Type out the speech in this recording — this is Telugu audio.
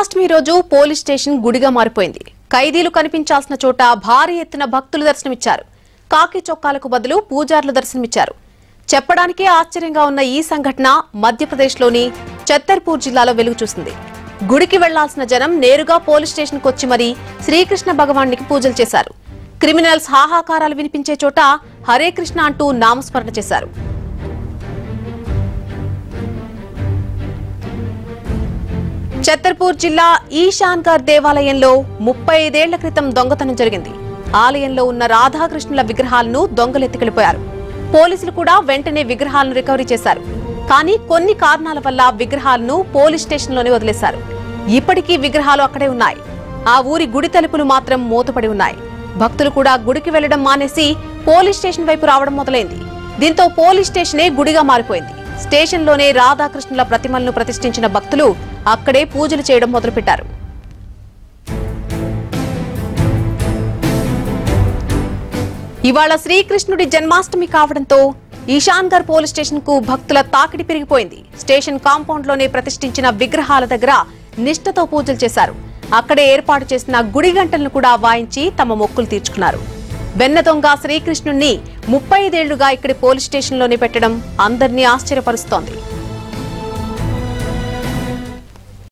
జన్మాష్టమి రోజు పోలీస్ స్టేషన్ గుడిగా మారిపోయింది ఖైదీలు కనిపించాల్సిన చోట భారీ ఎత్తున భక్తులు దర్శనమిచ్చారు కాకి చొక్కాలకు బదులు పూజార్లు దర్శనమిచ్చారు చెప్పడానికే ఆశ్చర్యంగా ఉన్న ఈ సంఘటన మధ్యప్రదేశ్లోని ఛత్తర్పూర్ జిల్లాలో వెలుగు చూసింది గుడికి వెళ్లాల్సిన జనం నేరుగా పోలీస్ స్టేషన్కు వచ్చి మరీ శ్రీకృష్ణ భగవానికి పూజలు చేశారు క్రిమినల్స్ హాహాకారాలు వినిపించే చోట హరే కృష్ణ అంటూ నామస్మరణ చేశారు ఛత్తర్పూర్ జిల్లా ఈశాన్గర్ దేవాలయంలో ముప్పై ఐదేళ్ల క్రితం దొంగతనం జరిగింది ఆలయంలో ఉన్న రాధాకృష్ణుల విగ్రహాలను దొంగలెత్తికెళ్లిపోయారు పోలీసులు కూడా వెంటనే విగ్రహాలను రికవరీ చేశారు కానీ కొన్ని కారణాల వల్ల విగ్రహాలను పోలీస్ స్టేషన్లోనే వదిలేశారు ఇప్పటికీ విగ్రహాలు అక్కడే ఉన్నాయి ఆ ఊరి గుడి తలుపులు మాత్రం మూతపడి ఉన్నాయి భక్తులు కూడా గుడికి వెళ్లడం మానేసి పోలీస్ స్టేషన్ వైపు రావడం మొదలైంది దీంతో పోలీస్ స్టేషనే గుడిగా మారిపోయింది స్టేషన్లోనే రాధాకృష్ణుల ప్రతిమలను ప్రతిష్ఠించిన భక్తులు అక్కడే పూజలు చేయడం మొదలుపెట్టారు ఇవాళ శ్రీకృష్ణుడి జన్మాష్టమి కావడంతో ఈశాన్గర్ పోలీస్ స్టేషన్ కు భక్తుల తాకిడి పెరిగిపోయింది స్టేషన్ కాంపౌండ్ లోనే ప్రతిష్ఠించిన విగ్రహాల దగ్గర నిష్ఠతో పూజలు చేశారు అక్కడే ఏర్పాటు చేసిన గుడి గంటలను కూడా వాయించి తమ మొక్కులు తీర్చుకున్నారు వెన్న దొంగ శ్రీకృష్ణుణ్ణి ముప్పై ఐదేళ్లుగా ఇక్కడి పోలీస్ స్టేషన్లోనే పెట్టడం అందరినీ ఆశ్చర్యపరుస్తోంది